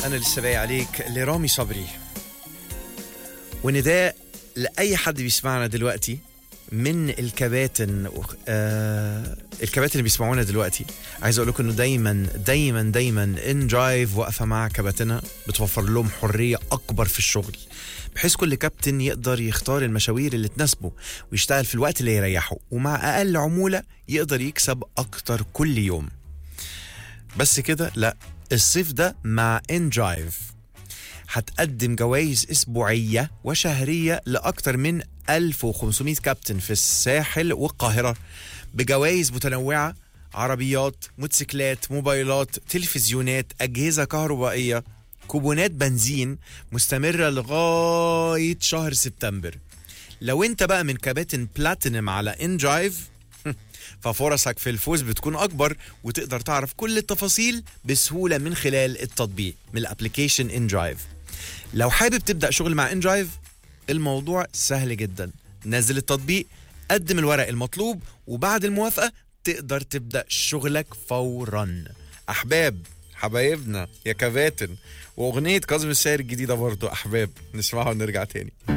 انا لسه باقي عليك لرامي صبري ونداء لاي حد بيسمعنا دلوقتي من الكباتن آه الكباتن اللي بيسمعونا دلوقتي عايز اقول لكم انه دايما دايما دايما ان درايف واقفه مع كباتنها بتوفر لهم حريه اكبر في الشغل بحيث كل كابتن يقدر يختار المشاوير اللي تناسبه ويشتغل في الوقت اللي يريحه ومع اقل عموله يقدر يكسب اكتر كل يوم بس كده لا الصيف ده مع ان درايف هتقدم جوائز اسبوعيه وشهريه لاكثر من 1500 كابتن في الساحل والقاهره بجوائز متنوعه عربيات موتوسيكلات موبايلات تلفزيونات اجهزه كهربائيه كوبونات بنزين مستمره لغايه شهر سبتمبر لو انت بقى من كباتن بلاتينم على ان درايف ففرصك في الفوز بتكون اكبر وتقدر تعرف كل التفاصيل بسهوله من خلال التطبيق من الابلكيشن ان درايف لو حابب تبدا شغل مع ان درايف الموضوع سهل جدا نزل التطبيق قدم الورق المطلوب وبعد الموافقه تقدر تبدا شغلك فورا احباب حبايبنا يا كباتن واغنيه كاظم الساهر الجديده برضو احباب نسمعها ونرجع تاني